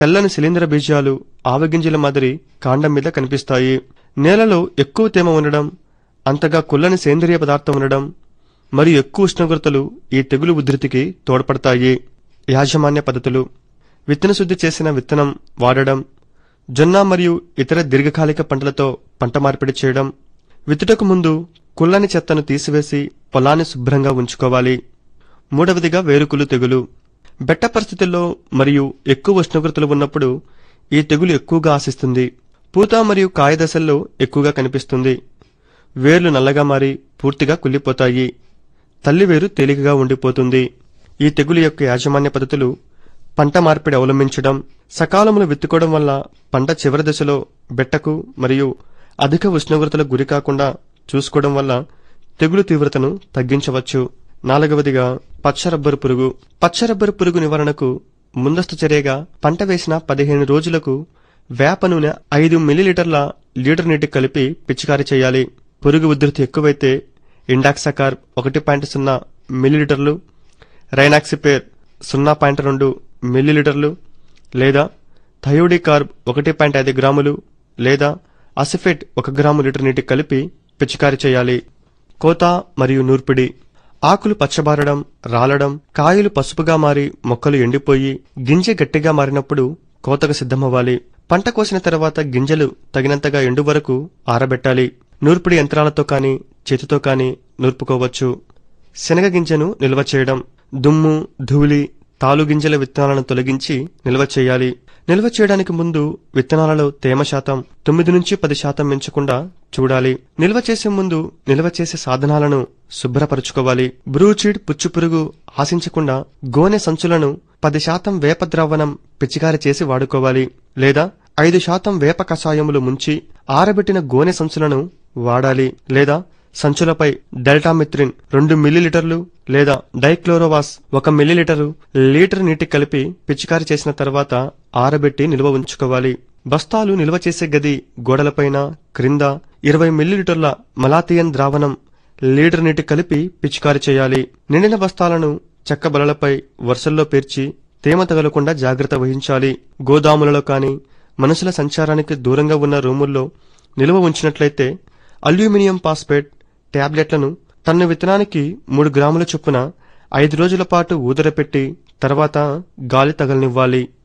తెల్లని శిలీంద్ర బీజాలు ఆవగింజల మాదిరి కాండం మీద కనిపిస్తాయి నేలలో ఎక్కువ తేమ ఉండడం అంతగా కుల్లని సేంద్రియ పదార్థం ఉండడం మరియు ఎక్కువ ఉష్ణోగ్రతలు ఈ తెగులు ఉధృతికి తోడ్పడతాయి యాజమాన్య పద్ధతులు విత్తన శుద్ధి చేసిన విత్తనం వాడడం జొన్న మరియు ఇతర దీర్ఘకాలిక పంటలతో పంట మార్పిడి చేయడం విత్తుటకు ముందు కుల్లని చెత్తను తీసివేసి పొలాన్ని శుభ్రంగా ఉంచుకోవాలి మూడవదిగా వేరుకులు తెగులు బెట్ట పరిస్థితుల్లో మరియు ఎక్కువ ఉష్ణోగ్రతలు ఉన్నప్పుడు ఈ తెగులు ఎక్కువగా ఆశిస్తుంది పూత మరియు కాయ దశల్లో ఎక్కువగా కనిపిస్తుంది వేర్లు నల్లగా మారి పూర్తిగా కుళ్ళిపోతాయి తల్లి వేరు తేలికగా ఉండిపోతుంది ఈ తెగులు యొక్క యాజమాన్య పద్ధతులు పంట మార్పిడి అవలంబించడం సకాలంలో విత్తుకోవడం వల్ల పంట చివరి దశలో బెట్టకు మరియు అధిక ఉష్ణోగ్రతలకు గురి కాకుండా చూసుకోవడం వల్ల తెగులు తీవ్రతను తగ్గించవచ్చు నాలుగవదిగా పచ్చ రబ్బరు పురుగు పచ్చ రబ్బరు పురుగు నివారణకు ముందస్తు చర్యగా పంట వేసిన పదిహేను రోజులకు వేప నూనె ఐదు మిల్లీలీటర్ల లీటర్ నీటికి కలిపి పిచికారీ చేయాలి పురుగు ఉధృతి ఎక్కువైతే ఇండాక్సాకార్ ఒకటి పాయింట్ సున్నా మిల్లీలీటర్లు రైనాక్సిపేర్ సున్నా పాయింట్ రెండు మిల్లీలీటర్లు లేదా థయోడికార్బ్ ఒకటి పాయింట్ ఐదు గ్రాములు లేదా అసిఫెట్ ఒక గ్రాము లీటర్ నీటికి కలిపి పిచికారీ చేయాలి కోత మరియు నూర్పిడి ఆకులు పచ్చబారడం రాలడం కాయలు పసుపుగా మారి మొక్కలు ఎండిపోయి గింజ గట్టిగా మారినప్పుడు కోతకు సిద్ధమవ్వాలి పంట కోసిన తర్వాత గింజలు తగినంతగా ఎండు వరకు ఆరబెట్టాలి నూర్పిడి యంత్రాలతో కానీ చేతితో కానీ నూర్పుకోవచ్చు శనగ గింజను నిల్వ చేయడం దుమ్ము ధూళి తాలు గింజల విత్తనాలను తొలగించి నిల్వ చేయాలి నిల్వ చేయడానికి ముందు విత్తనాలలో తేమ శాతం తొమ్మిది నుంచి పది శాతం పెంచకుండా చూడాలి నిల్వ చేసే ముందు నిల్వ చేసే సాధనాలను శుభ్రపరచుకోవాలి బ్రూచిడ్ పుచ్చుపురుగు ఆశించకుండా గోనె సంచులను పది శాతం వేప ద్రావణం పిచికారి చేసి వాడుకోవాలి లేదా ఐదు శాతం వేప కషాయములు ముంచి ఆరబెట్టిన గోనె సంచులను వాడాలి లేదా సంచులపై డెల్టామిత్రిన్ రెండు మిల్లీలీటర్లు లేదా డైక్లోరోవాస్ ఒక మిల్లీలీటరు లీటర్ నీటి కలిపి పిచికారి చేసిన తర్వాత ఆరబెట్టి నిల్వ ఉంచుకోవాలి బస్తాలు నిల్వ చేసే గది గోడలపైన క్రింద ఇరవై మిల్లీలీటర్ల మలాథియన్ ద్రావణం లీటర్ నీటి కలిపి పిచికారి చేయాలి నిండిన బస్తాలను చెక్క బలలపై వరుసల్లో పేర్చి తేమ తగలకుండా జాగ్రత్త వహించాలి గోదాములలో కానీ మనుషుల సంచారానికి దూరంగా ఉన్న రూముల్లో నిల్వ ఉంచినట్లయితే అల్యూమినియం పాస్పేట్ టాబ్లెట్లను టన్ను విత్తనానికి మూడు గ్రాముల చొప్పున ఐదు రోజుల పాటు ఊదరపెట్టి తర్వాత గాలి తగలనివ్వాలి